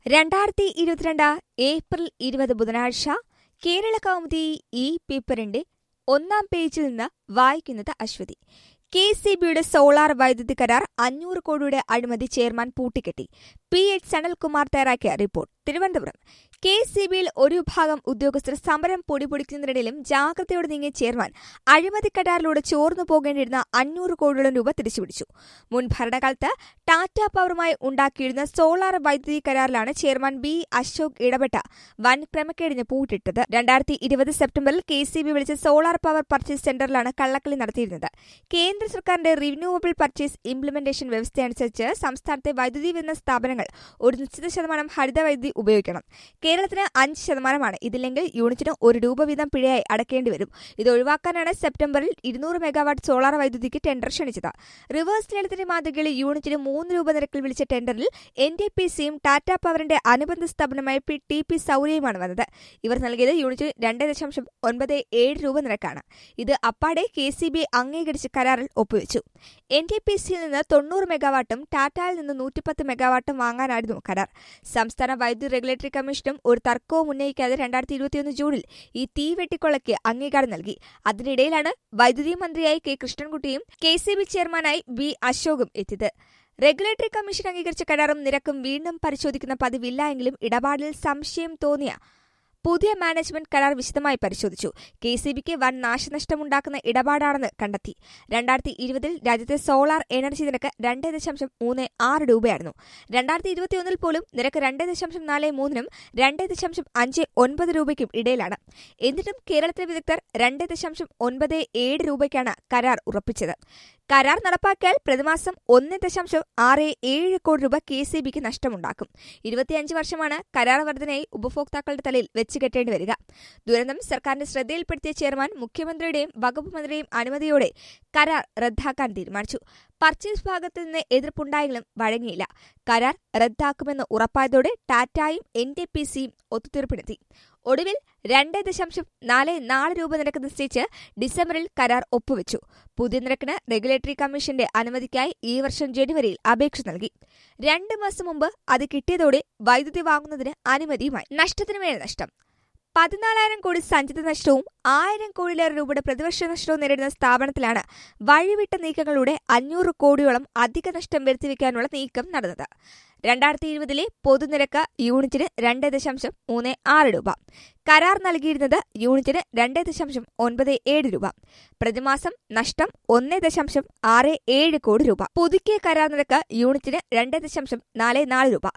രണ്ടായിരത്തി ഇരുപത്തിരണ്ട് ഏപ്രിൽ ഇരുപത് ബുധനാഴ്ച കേരള കൗമുദി ഈ പേപ്പറിന്റെ ഒന്നാം പേജിൽ നിന്ന് വായിക്കുന്നത് അശ്വതി കെ സി ബിയുടെ സോളാർ വൈദ്യുതി കരാർ അഞ്ഞൂറ് കോടിയുടെ അഴിമതി ചെയർമാൻ പൂട്ടിക്കെട്ടി പി എച്ച് സനൽകുമാർ തയ്യാറാക്കിയ റിപ്പോർട്ട് തിരുവനന്തപുരം കെ സി ബിയിൽ ഒരു വിഭാഗം ഉദ്യോഗസ്ഥർ സമരം പൊടിപൊടിക്കുന്നതിനിടയിലും ജാഗ്രതയോടെ നീങ്ങിയ ചെയർമാൻ അഴിമതി കരാറിലൂടെ ചോർന്നു പോകേണ്ടിയിരുന്ന അഞ്ഞൂറ് കോടിയോളം രൂപ തിരിച്ചുപിടിച്ചു മുൻ ഭരണകാലത്ത് ടാറ്റ പവറുമായി ഉണ്ടാക്കിയിരുന്ന സോളാർ വൈദ്യുതി കരാറിലാണ് ചെയർമാൻ ബി അശോക് ഇടപെട്ട വൻ ക്രമക്കേടിന് പൂട്ടിട്ടത് രണ്ടായിരത്തി ഇരുപത് സെപ്റ്റംബറിൽ കെ സി ബി വിളിച്ച സോളാർ പവർ പർച്ചേസ് സെന്ററിലാണ് കള്ളക്കളി നടത്തിയിരുന്നത് കേന്ദ്ര സർക്കാരിന്റെ റിന്യൂവബിൾ പർച്ചേസ് ഇംപ്ലിമെന്റേഷൻ വ്യവസ്ഥയനുസരിച്ച് സംസ്ഥാനത്തെ വൈദ്യുതി വിതരണ സ്ഥാപനങ്ങൾ ഒരു നിശ്ചിത ശതമാനം ഹരിത വൈദ്യുതി ഉപയോഗിക്കണം കേരളത്തിന് അഞ്ച് ശതമാനമാണ് ഇതില്ലെങ്കിൽ യൂണിറ്റിന് ഒരു രൂപ വീതം പിഴയായി അടക്കേണ്ടി വരും ഇത് ഒഴിവാക്കാനാണ് സെപ്റ്റംബറിൽ ഇരുന്നൂറ് മെഗാവാട്ട് സോളാർ വൈദ്യുതിക്ക് ടെൻഡർ ക്ഷണിച്ചത് റിവേഴ്സ് ലേലത്തിന്റെ മാതൃകയിൽ യൂണിറ്റിന് മൂന്ന് രൂപ നിരക്കിൽ വിളിച്ച ടെൻഡറിൽ എൻ ഡി പി സിയും ടാറ്റ പവറിന്റെ അനുബന്ധ സ്ഥാപനമായ പി ടി പി സൗര്യയുമാണ് വന്നത് ഇവർ നൽകിയത് യൂണിറ്റിന് രണ്ട് ദശാംശം ഒൻപത് ഏഴ് രൂപ നിരക്കാണ് ഇത് അപ്പാടെ കെ സി ബി അംഗീകരിച്ച് കരാറിൽ ഒപ്പുവെച്ചു എൻ ടി പി സിയിൽ നിന്ന് തൊണ്ണൂറ് മെഗാവാട്ടും ടാറ്റയിൽ നിന്ന് നൂറ്റിപ്പത്ത് മെഗാവാട്ടും വാങ്ങാനായിരുന്നു കരാർ സംസ്ഥാന വൈദ്യുതി റെഗുലേറ്ററി കമ്മീഷനും ഒരു തർക്കവും ഉന്നയിക്കാതെ രണ്ടായിരത്തി ഇരുപത്തിയൊന്ന് ജൂണിൽ ഈ തീ വെട്ടിക്കൊള്ളയ്ക്ക് അംഗീകാരം നൽകി അതിനിടയിലാണ് വൈദ്യുതി മന്ത്രിയായി കെ കൃഷ്ണൻകുട്ടിയും കെ സി ബി ചെയർമാനായി ബി അശോകും എത്തിയത് റെഗുലേറ്ററി കമ്മീഷൻ അംഗീകരിച്ച കരാറും നിരക്കും വീണ്ടും പരിശോധിക്കുന്ന പതിവില്ല എങ്കിലും ഇടപാടിൽ സംശയം തോന്നിയ പുതിയ മാനേജ്മെന്റ് കരാർ വിശദമായി പരിശോധിച്ചു കെ സി ബിക്ക് വൻ നാശനഷ്ടമുണ്ടാക്കുന്ന ഇടപാടാണെന്ന് കണ്ടെത്തി രണ്ടായിരത്തി ഇരുപതിൽ രാജ്യത്തെ സോളാർ എനർജി നിരക്ക് രണ്ട് ദശാംശം മൂന്ന് ആറ് രൂപയായിരുന്നു രണ്ടായിരത്തി ഇരുപത്തിയൊന്നിൽ പോലും നിരക്ക് രണ്ട് ദശാംശം നാല് മൂന്നിനും രണ്ട് ദശാംശം അഞ്ച് ഒൻപത് രൂപയ്ക്കും ഇടയിലാണ് എന്നിട്ടും കേരളത്തിലെ വിദഗ്ധർ രണ്ട് ദശാംശം ഒൻപത് ഏഴ് രൂപയ്ക്കാണ് കരാർ ഉറപ്പിച്ചത് കരാർ നടപ്പാക്കിയാൽ പ്രതിമാസം ഒന്ന് ദശാംശം ആറ് ഏഴ് കോടി രൂപ കെ സി ബിക്ക് നഷ്ടമുണ്ടാക്കും ഇരുപത്തിയഞ്ച് വർഷമാണ് കരാർ വർധനയായി ഉപഭോക്താക്കളുടെ തലയിൽ വെച്ച് കെട്ടേണ്ടി വരിക ദുരന്തം സർക്കാരിന്റെ ശ്രദ്ധയിൽപ്പെടുത്തിയ ചെയർമാൻ മുഖ്യമന്ത്രിയുടെയും വകുപ്പ് മന്ത്രിയുടെയും അനുമതിയോടെ കരാർ റദ്ദാക്കാൻ തീരുമാനിച്ചു പർച്ചേസ് ഭാഗത്ത് നിന്ന് എതിർപ്പുണ്ടായെങ്കിലും വഴങ്ങിയില്ല കരാർ റദ്ദാക്കുമെന്ന് ഉറപ്പായതോടെ ടാറ്റായും എൻ ടി പി സിയും ഒത്തുതീർപ്പിനെത്തി ഒടുവിൽ രണ്ട് ദശാംശം നാല് നാല് രൂപ നിരക്ക് നിശ്ചയിച്ച് ഡിസംബറിൽ കരാർ ഒപ്പുവെച്ചു പുതിയ നിരക്കിന് റെഗുലേറ്ററി കമ്മീഷന്റെ അനുമതിക്കായി ഈ വർഷം ജനുവരിയിൽ അപേക്ഷ നൽകി രണ്ട് മാസം മുമ്പ് അത് കിട്ടിയതോടെ വൈദ്യുതി വാങ്ങുന്നതിന് അനുമതിയുമായി നഷ്ടത്തിന് മേൽ നഷ്ടം പതിനാലായിരം കോടി സഞ്ചിത നഷ്ടവും ആയിരം കോടിയിലേറെ രൂപയുടെ പ്രതിവർഷ നഷ്ടവും നേരിടുന്ന സ്ഥാപനത്തിലാണ് വഴിവിട്ട നീക്കങ്ങളുടെ അഞ്ഞൂറ് കോടിയോളം അധിക നഷ്ടം വരുത്തിവെക്കാനുള്ള നീക്കം നടന്നത് രണ്ടായിരത്തി ഇരുപതിലെ പൊതുനിരക്ക് യൂണിറ്റിന് രണ്ട് ദശാംശം മൂന്ന് ആറ് രൂപ കരാർ നൽകിയിരുന്നത് യൂണിറ്റിന് രണ്ട് ദശാംശം ഒൻപത് ഏഴ് രൂപ പ്രതിമാസം നഷ്ടം ഒന്ന് ദശാംശം ആറ് ഏഴ് കോടി രൂപ പുതുക്കിയ കരാർ നിരക്ക് യൂണിറ്റിന് രണ്ട് ദശാംശം നാല് നാല് രൂപ